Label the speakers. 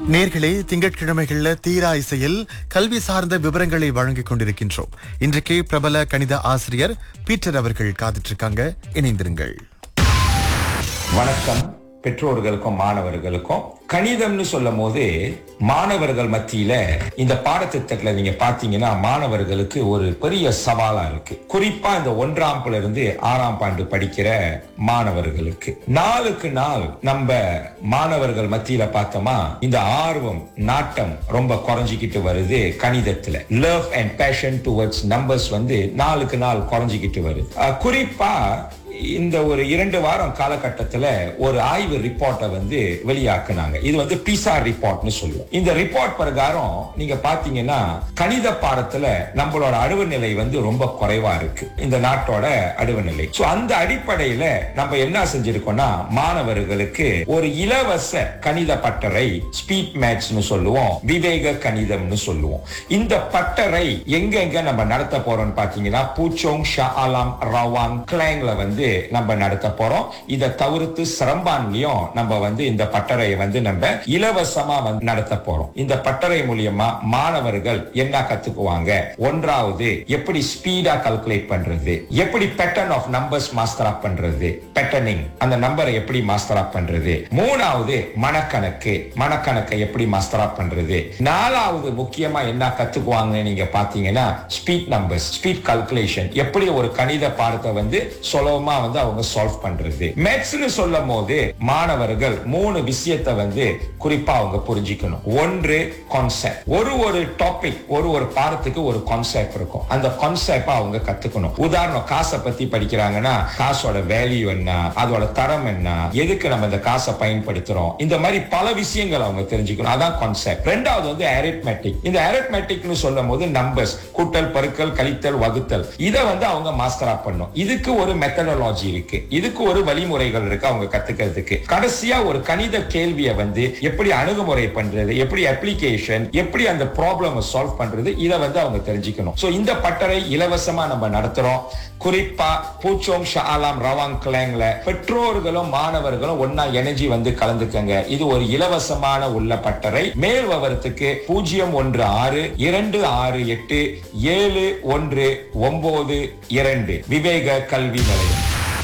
Speaker 1: நேர்களே திங்கட்கிழமைகள்ல தீரா இசையில் கல்வி சார்ந்த விவரங்களை வழங்கிக் கொண்டிருக்கின்றோம் இன்றைக்கு பிரபல கணித ஆசிரியர் பீட்டர் அவர்கள் காத்துட்டு இருக்காங்க இணைந்திருங்கள்
Speaker 2: வணக்கம் பெற்றோர்களுக்கும் மாணவர்களுக்கும் கணிதம்னு சொல்லும் போது மாணவர்கள் மத்தியில இந்த பாடத்திட்டத்துல நீங்க பாத்தீங்கன்னா மாணவர்களுக்கு ஒரு பெரிய சவாலா இருக்கு குறிப்பா இந்த ஒன்றாம் புல இருந்து ஆறாம் ஆண்டு படிக்கிற மாணவர்களுக்கு நாளுக்கு நாள் நம்ம மாணவர்கள் மத்தியில பார்த்தோமா இந்த ஆர்வம் நாட்டம் ரொம்ப குறைஞ்சிக்கிட்டு வருது கணிதத்துல love and passion towards numbers வந்து நாளுக்கு நாள் குறைஞ்சிக்கிட்டு வருது அஹ் குறிப்பா இந்த ஒரு இரண்டு வாரம் காலகட்டத்துல ஒரு ஆய்வு ரிப்போர்ட்டை வந்து வெளியாக்குனாங்க இது வந்து பிசா ரிப்போர்ட்னு சொல்லுவோம் இந்த ரிப்போர்ட் பிரகாரம் நீங்க பாத்தீங்கன்னா கணித பாடத்துல நம்மளோட அழுவு நிலை வந்து ரொம்ப குறைவா இருக்கு இந்த நாட்டோட அழுவு நிலை சோ அந்த அடிப்படையில நம்ம என்ன செஞ்சிருக்கோம்னா மாணவர்களுக்கு ஒரு இலவச கணித பட்டறை ஸ்பீட் மேட்ச்னு சொல்லுவோம் விவேக கணிதம்னு சொல்லுவோம் இந்த பட்டறை எங்க எங்க நம்ம நடத்த போறோம்னு பாத்தீங்கன்னா பூச்சோங் ஷா ஆலாம் ரவாங் கிளாங்ல வந்து நம்ம நடத்த போறோம் இதை தவிர்த்து சிரம்பான்லயும் நம்ம வந்து இந்த பட்டறையை வந்து நம்ம இலவசமா வந்து நடத்த போறோம் இந்த பட்டறை மூலியமா மாணவர்கள் என்ன கத்துக்குவாங்க ஒன்றாவது எப்படி ஸ்பீடா கால்குலேட் பண்றது எப்படி பேட்டர்ன் ஆஃப் நம்பர்ஸ் மாஸ்டர் ஆப் பண்றது பேட்டர்னிங் அந்த நம்பரை எப்படி மாஸ்டர் ஆப் பண்றது மூணாவது மனக்கணக்கு மனக்கணக்கை எப்படி மாஸ்டர் ஆப் பண்றது நாலாவது முக்கியமா என்ன கத்துக்குவாங்கன்னு நீங்க பாத்தீங்கன்னா ஸ்பீட் நம்பர்ஸ் ஸ்பீட் கால்குலேஷன் எப்படி ஒரு கணித பாடத்தை வந்து சுலபமா வந்து அவங்க சால்வ் பண்றது மேத்ஸ்னு சொல்லும் போது மாணவர்கள் மூணு விஷயத்தை வந்து குறிப்பா அவங்க புரிஞ்சுக்கணும் ஒன்று கான்செப்ட் ஒரு ஒரு டாபிக் ஒரு ஒரு பாடத்துக்கு ஒரு கான்செப்ட் இருக்கும் அந்த கான்செப்ட் அவங்க கத்துக்கணும் உதாரணம் காசை பத்தி படிக்கிறாங்கன்னா காசோட வேல்யூ என்ன அதோட தரம் என்ன எதுக்கு நம்ம இந்த காசை பயன்படுத்துறோம் இந்த மாதிரி பல விஷயங்கள் அவங்க தெரிஞ்சுக்கணும் அதான் கான்செப்ட் ரெண்டாவது வந்து arithmetic இந்த arithmeticனு சொல்லும் போது நம்பர்ஸ் கூட்டல் பெருக்கல் கழித்தல் வகுத்தல் இதை வந்து அவங்க மாஸ்டரா பண்ணும் இதுக்கு ஒரு மெத்தடாலஜி இருக்கு இதுக்கு ஒரு வழிமுறைகள் இருக்கு அவங்க கத்துக்கிறதுக்கு கடைசியா ஒரு கணித கேள்வியை வந்து எப்படி அணுகுமுறை பண்றது எப்படி அப்ளிகேஷன் எப்படி அந்த ப்ராப்ளம் சால்வ் பண்றது இதை வந்து அவங்க தெரிஞ்சுக்கணும் சோ இந்த பட்டறை இலவசமா நம்ம நடத்துறோம் குறிப்பா பூச்சோங் ஷாலாம் ரவாங் கிளாங்ல பெற்றோர்களும் மாணவர்களும் ஒன்னா எனர்ஜி வந்து கலந்துக்கங்க இது ஒரு இலவசமான உள்ள பட்டறை மேல் விவரத்துக்கு பூஜ்ஜியம் ஒன்று ஆறு இரண்டு ஆறு எட்டு ஏழு ஒன்று ஒன்பது இரண்டு விவேக கல்வி நிலையம்